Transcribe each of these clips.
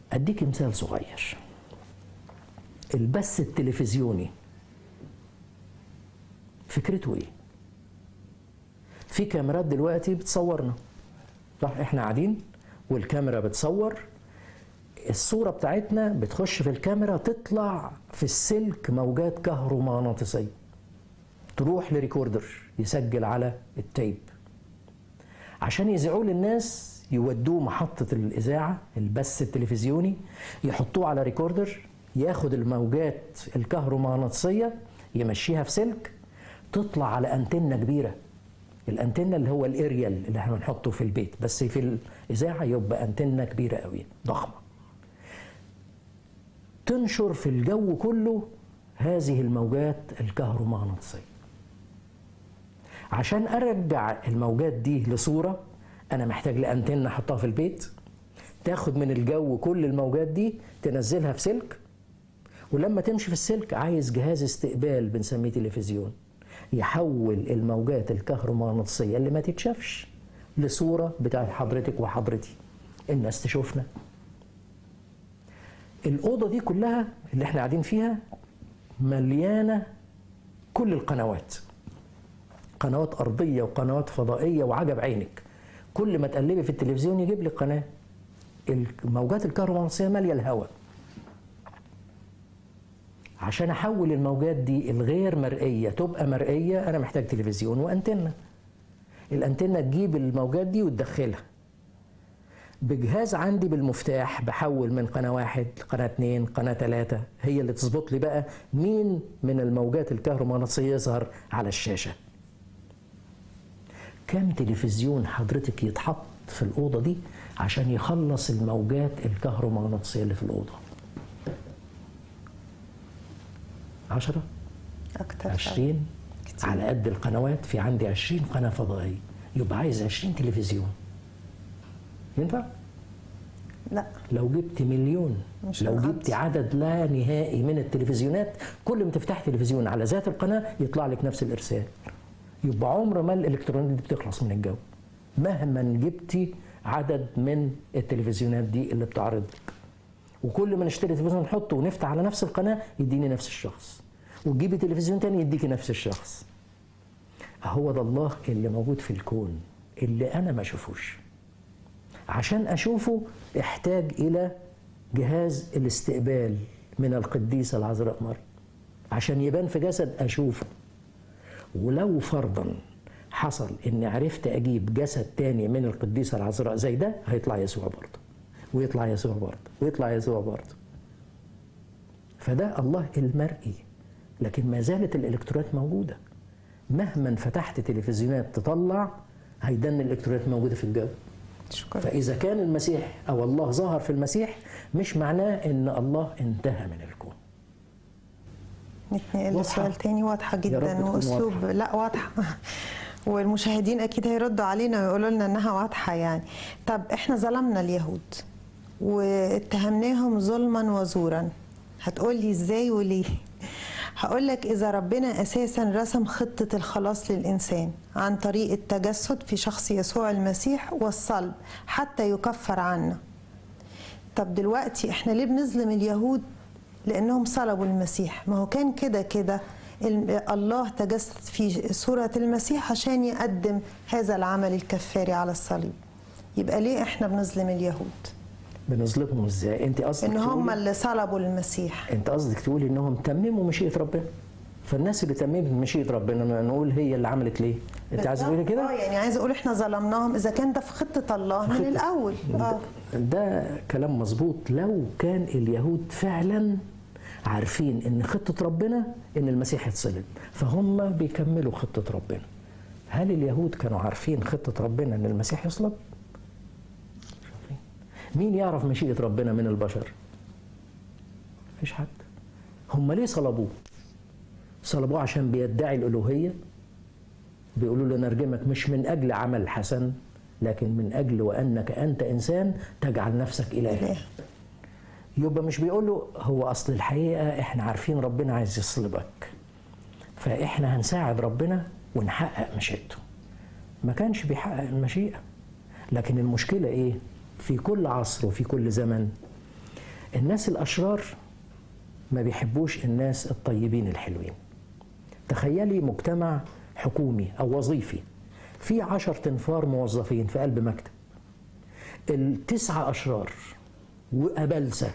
اديك مثال صغير البث التلفزيوني فكرته ايه في كاميرات دلوقتي بتصورنا صح احنا قاعدين والكاميرا بتصور الصوره بتاعتنا بتخش في الكاميرا تطلع في السلك موجات كهرومغناطيسيه تروح لريكوردر يسجل على التيب عشان يذيعوه للناس يودوه محطة الإذاعة البث التلفزيوني يحطوه على ريكوردر ياخد الموجات الكهرومغناطيسية يمشيها في سلك تطلع على أنتنة كبيرة الأنتنة اللي هو الإريال اللي احنا بنحطه في البيت بس في الإذاعة يبقى أنتنة كبيرة قوي ضخمة تنشر في الجو كله هذه الموجات الكهرومغناطيسية عشان أرجع الموجات دي لصورة أنا محتاج لأنتنة أحطها في البيت تاخد من الجو كل الموجات دي تنزلها في سلك ولما تمشي في السلك عايز جهاز استقبال بنسميه تلفزيون يحول الموجات الكهرومغناطيسية اللي ما تتشافش لصورة بتاعت حضرتك وحضرتي الناس تشوفنا الأوضة دي كلها اللي احنا قاعدين فيها مليانة كل القنوات قنوات أرضية وقنوات فضائية وعجب عينك كل ما تقلبي في التلفزيون يجيب لك قناة الموجات الكهرومغناطيسية مالية الهواء عشان احول الموجات دي الغير مرئيه تبقى مرئيه انا محتاج تلفزيون وانتنه الانتنه تجيب الموجات دي وتدخلها بجهاز عندي بالمفتاح بحول من قناه واحد لقناه اتنين قناه تلاته هي اللي تظبط لي بقى مين من الموجات الكهرومغناطيسيه يظهر على الشاشه كم تلفزيون حضرتك يتحط في الاوضه دي عشان يخلص الموجات الكهرومغناطيسيه اللي في الاوضه عشرة اكتر عشرين كتير. على قد القنوات في عندي عشرين قناة فضائية يبقى عايز عشرين تلفزيون ينفع؟ لا لو جبت مليون مش لو هنقضي. جبت عدد لا نهائي من التلفزيونات كل ما تفتح تلفزيون على ذات القناة يطلع لك نفس الإرسال يبقى عمر ما الإلكترونيات دي بتخلص من الجو مهما جبتي عدد من التلفزيونات دي اللي بتعرض لك وكل ما نشتري تلفزيون نحطه ونفتح على نفس القناة يديني نفس الشخص وتجيبي تلفزيون تاني يديكي نفس الشخص هو ده الله اللي موجود في الكون اللي أنا ما أشوفوش عشان أشوفه احتاج إلى جهاز الاستقبال من القديسة العذراء مريم عشان يبان في جسد أشوفه ولو فرضا حصل إني عرفت أجيب جسد تاني من القديسة العذراء زي ده هيطلع يسوع برضه ويطلع يسوع برضه ويطلع يسوع برضه فده الله المرئي لكن ما زالت الإلكترونات موجودة مهما فتحت تلفزيونات تطلع هيدن الإلكترونات موجودة في الجو شكرا فإذا كان المسيح أو الله ظهر في المسيح مش معناه إن الله انتهى من الكون نتنقل واضحة. لسؤال تاني واضحة رب جدا تكون واسلوب واضحة. لا واضحة والمشاهدين اكيد هيردوا علينا ويقولوا لنا انها واضحة يعني طب احنا ظلمنا اليهود واتهمناهم ظلما وزورا هتقولي ازاي وليه هقول لك اذا ربنا اساسا رسم خطة الخلاص للانسان عن طريق التجسد في شخص يسوع المسيح والصلب حتى يكفر عنا طب دلوقتي احنا ليه بنظلم اليهود لانهم صلبوا المسيح ما هو كان كده كده ال- الله تجسد في صورة المسيح عشان يقدم هذا العمل الكفاري على الصليب يبقى ليه احنا بنظلم اليهود بنظلمهم إزاي أنت قصدك ان هم تقولي اللي صلبوا المسيح أنت قصدك تقولي إنهم تمموا مشيئة ربنا فالناس اللي تممت مشيئة ربنا ما نقول هي اللي عملت ليه أنت عايز تقولي اه كده يعني عايز اقول احنا ظلمناهم اذا كان ده في خطة الله من خطة. الاول اه ده كلام مظبوط لو كان اليهود فعلا عارفين ان خطة ربنا ان المسيح يتصلب فهم بيكملوا خطة ربنا هل اليهود كانوا عارفين خطة ربنا ان المسيح يصلب؟ مش عارفين. مين يعرف مشيئة ربنا من البشر؟ مفيش حد هم ليه صلبوه؟ صلبوه عشان بيدعي الألوهية بيقولوا له نرجمك مش من أجل عمل حسن لكن من أجل وأنك أنت إنسان تجعل نفسك إله إله. يبقى مش بيقول له هو أصل الحقيقة إحنا عارفين ربنا عايز يصلبك فإحنا هنساعد ربنا ونحقق مشيئته ما كانش بيحقق المشيئة لكن المشكلة إيه في كل عصر وفي كل زمن الناس الاشرار ما بيحبوش الناس الطيبين الحلوين تخيلي مجتمع حكومي او وظيفي في عشر تنفار موظفين في قلب مكتب التسعة أشرار وأبلسة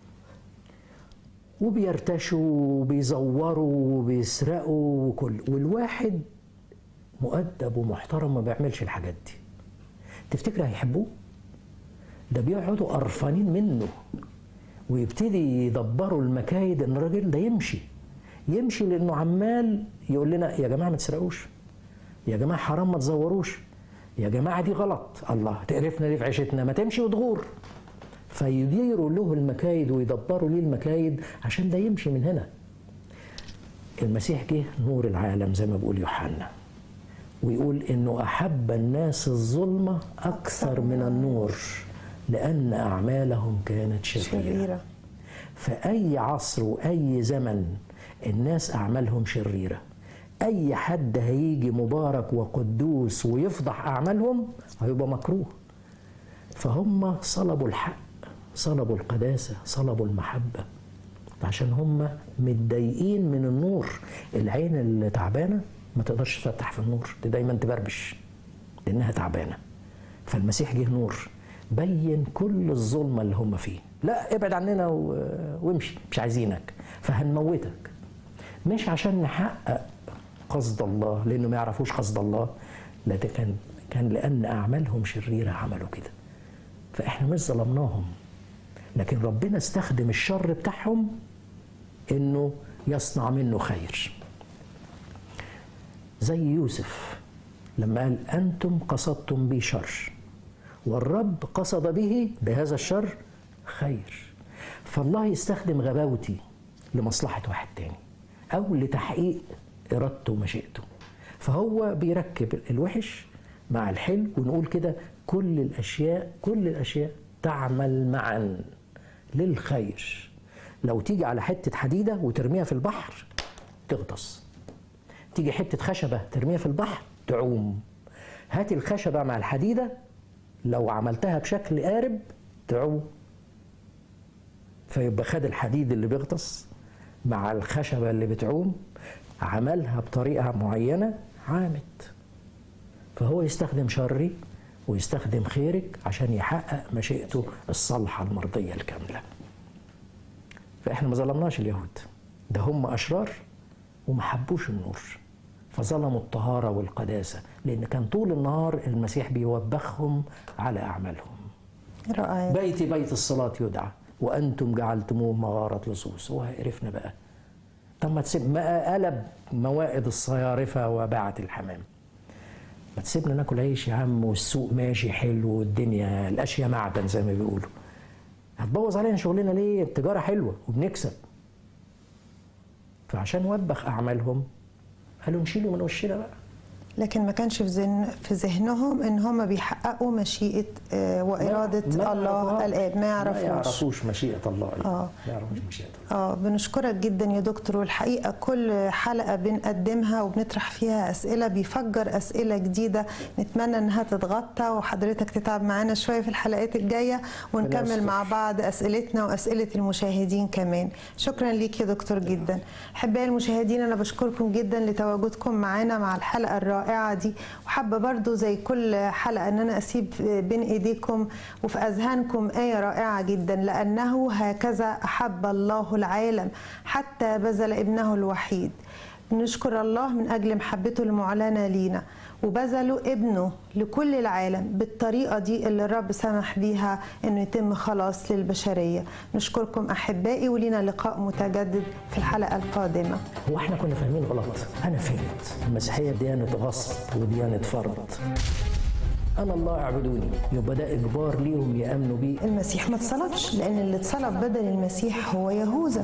وبيرتشوا وبيزوروا وبيسرقوا وكل والواحد مؤدب ومحترم ما بيعملش الحاجات دي تفتكر هيحبوه ده بيقعدوا قرفانين منه ويبتدي يدبروا المكايد ان الراجل ده يمشي يمشي لانه عمال يقول لنا يا جماعه ما تسرقوش يا جماعه حرام ما تزوروش يا جماعه دي غلط الله تقرفنا ليه في عيشتنا ما تمشي وتغور فيديروا له المكايد ويدبروا ليه المكايد عشان ده يمشي من هنا المسيح جه نور العالم زي ما بيقول يوحنا ويقول انه احب الناس الظلمه اكثر من النور لان اعمالهم كانت شريره, شريرة في اي عصر واي زمن الناس اعمالهم شريره اي حد هيجي مبارك وقدوس ويفضح اعمالهم هيبقى مكروه فهم صلبوا الحق صلبوا القداسه صلبوا المحبه عشان هم متضايقين من النور العين اللي تعبانه ما تقدرش تفتح في النور دي دايما تبربش لانها تعبانه فالمسيح جه نور بين كل الظلمه اللي هم فيه لا ابعد عننا و- وامشي مش عايزينك فهنموتك مش عشان نحقق قصد الله لانه ما يعرفوش قصد الله لا ده كان كان لان اعمالهم شريره عملوا كده فاحنا مش ظلمناهم لكن ربنا استخدم الشر بتاعهم انه يصنع منه خير زي يوسف لما قال انتم قصدتم بي شر والرب قصد به بهذا الشر خير فالله يستخدم غباوتي لمصلحه واحد تاني او لتحقيق ارادته ومشيئته فهو بيركب الوحش مع الحلو ونقول كده كل الاشياء كل الاشياء تعمل معا للخير لو تيجي على حته حديده وترميها في البحر تغطس تيجي حته خشبه ترميها في البحر تعوم هات الخشبه مع الحديده لو عملتها بشكل قارب تعوم فيبقى خد الحديد اللي بيغطس مع الخشبه اللي بتعوم عملها بطريقه معينه عامت فهو يستخدم شري ويستخدم خيرك عشان يحقق مشيئته الصالحه المرضيه الكامله فاحنا ما ظلمناش اليهود ده هم اشرار وما حبوش النور فظلموا الطهاره والقداسه لان كان طول النهار المسيح بيوبخهم على اعمالهم رائع بيتي بيت الصلاة يدعى وأنتم جعلتموه مغارة لصوص وعرفنا بقى طب ما تسيب ما قلب موائد الصيارفة وباعة الحمام ما تسيبنا ناكل عيش يا عم والسوق ماشي حلو والدنيا الأشياء معدن زي ما بيقولوا هتبوظ علينا شغلنا ليه التجارة حلوة وبنكسب فعشان وبخ أعمالهم قالوا نشيله من وشنا بقى لكن ما كانش في ذهن في ذهنهم ان هم بيحققوا مشيئه آه، واراده ما الله يعرفوها. الاب ما ما يعرفوش يعرفوش مشيئة الله آه. ما يعرفوش مشيئة الله اه بنشكرك جدا يا دكتور والحقيقه كل حلقه بنقدمها وبنطرح فيها اسئله بيفجر اسئله جديده نتمنى انها تتغطى وحضرتك تتعب معانا شويه في الحلقات الجايه ونكمل يستر. مع بعض اسئلتنا واسئله المشاهدين كمان شكرا ليك يا دكتور جدا احبائي المشاهدين انا بشكركم جدا لتواجدكم معانا مع الحلقه الرائعه دي وحابه برضو زي كل حلقه ان انا اسيب بين ايديكم وفي اذهانكم ايه رائعه جدا لانه هكذا احب الله العالم حتى بذل ابنه الوحيد نشكر الله من اجل محبته المعلنه لينا وبذلوا ابنه لكل العالم بالطريقه دي اللي الرب سمح بيها انه يتم خلاص للبشريه نشكركم احبائي ولينا لقاء متجدد في الحلقه القادمه هو احنا كنا فاهمين غلط انا فهمت المسيحيه ديانه غصب وديانه فرض انا الله اعبدوني يبقى ده اجبار ليهم يامنوا بيه المسيح ما اتصلبش لان اللي اتصلب بدل المسيح هو يهوذا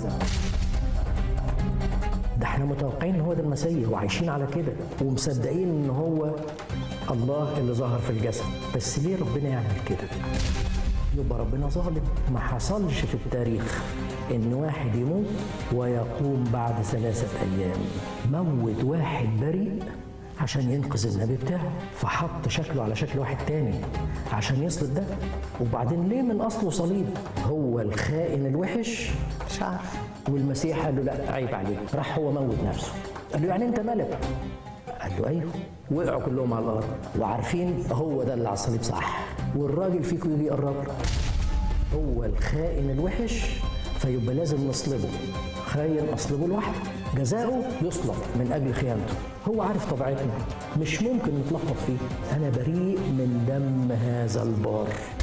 ده احنا متوقعين ان هو ده المسيح وعايشين على كده ومصدقين ان هو الله اللي ظهر في الجسد بس ليه ربنا يعمل كده يبقى ربنا ظالم ما حصلش في التاريخ ان واحد يموت ويقوم بعد ثلاثة ايام موت واحد بريء عشان ينقذ النبي بتاعه فحط شكله على شكل واحد تاني عشان يصلب ده وبعدين ليه من اصله صليب هو الخائن الوحش مش عارف والمسيح قال له لا عيب عليك راح هو موت نفسه قال له يعني انت ملك قال له ايوه وقعوا كلهم على الارض وعارفين هو ده اللي على الصليب صح والراجل فيكم يجي يقرب له هو الخائن الوحش فيبقى لازم نصلبه خاين اصلبه لوحده جزاؤه يصلب من اجل خيانته هو عارف طبيعتنا مش ممكن نتلخبط فيه انا بريء من دم هذا البار